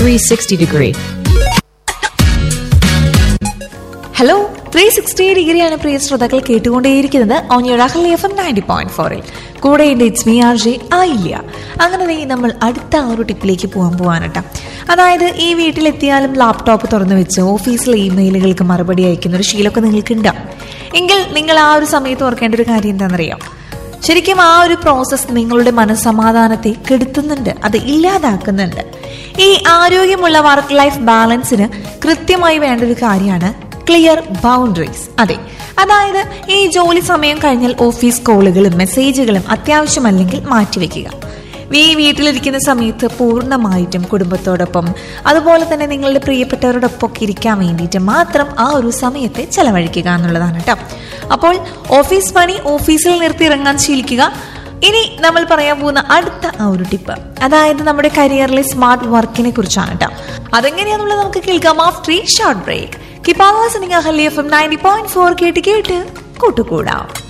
360 degree. Hello three sixty ഡിഗ്രിയാണ് പ്രിയ ശ്രോതാക്കൾ കേട്ടുകൊണ്ടേയിരിക്കുന്നത് on your Ahalia F M ninety point ഫോറിൽ കൂടെ ഉണ്ട് ഇറ്റ്സ് മീ ആർ ജെ ആയില്ല അങ്ങനെ ദേ നമ്മൾ അടുത്ത ആ ഒരു ടിപ്പിലേക്ക് പോകാൻ പോവാനട്ടോ അതായത് ഈ വീട്ടിലെത്തിയാലും ലാപ്ടോപ്പ് തുറന്നു വെച്ച് ഓഫീസിലെ ഇമെയിലുകൾക്ക് മറുപടി അയക്കുന്ന ഒരു ശീലമൊക്കെ നിങ്ങൾക്ക് ഉണ്ടാവും എങ്കിൽ നിങ്ങൾ ആ ഒരു സമയത്ത് ഓർക്കേണ്ട ഒരു കാര്യം എന്താണെന്നറിയാം ശരിക്കും ആ ഒരു പ്രോസസ്സ് നിങ്ങളുടെ മനസ്സമാധാനത്തെ കെടുത്തുന്നുണ്ട് അത് ഇല്ലാതാക്കുന്നുണ്ട് ഈ ആരോഗ്യമുള്ള വർക്ക് ലൈഫ് ബാലൻസിന് കൃത്യമായി വേണ്ട ഒരു കാര്യമാണ് ക്ലിയർ ബൗണ്ടറീസ് അതെ അതായത് ഈ ജോലി സമയം കഴിഞ്ഞാൽ ഓഫീസ് കോളുകളും മെസ്സേജുകളും അത്യാവശ്യമല്ലെങ്കിൽ മാറ്റിവെക്കുക ഈ വീട്ടിലിരിക്കുന്ന സമയത്ത് പൂർണ്ണമായിട്ടും കുടുംബത്തോടൊപ്പം അതുപോലെ തന്നെ നിങ്ങളുടെ പ്രിയപ്പെട്ടവരോടൊപ്പം ഒക്കെ ഇരിക്കാൻ വേണ്ടിയിട്ട് മാത്രം ആ ഒരു സമയത്തെ ചെലവഴിക്കുക എന്നുള്ളതാണ് കേട്ടോ അപ്പോൾ ഓഫീസ് പണി ഓഫീസിൽ നിർത്തി ഇറങ്ങാൻ ശീലിക്കുക ഇനി നമ്മൾ പറയാൻ പോകുന്ന അടുത്ത ആ ഒരു ടിപ്പ് അതായത് നമ്മുടെ കരിയറിലെ സ്മാർട്ട് വർക്കിനെ കുറിച്ചാണ് കേട്ടോ അതെങ്ങനെയാണെന്നുള്ളത് നമുക്ക് കേൾക്കാം ആഫ്റ്റർ ഈ ഷോർട്ട് ബ്രേക്ക് കിപ്പാവാസിനിങ് Ahalia F M ninety point four കേട്ട് കേട്ട് കൂട്ടുകൂടാം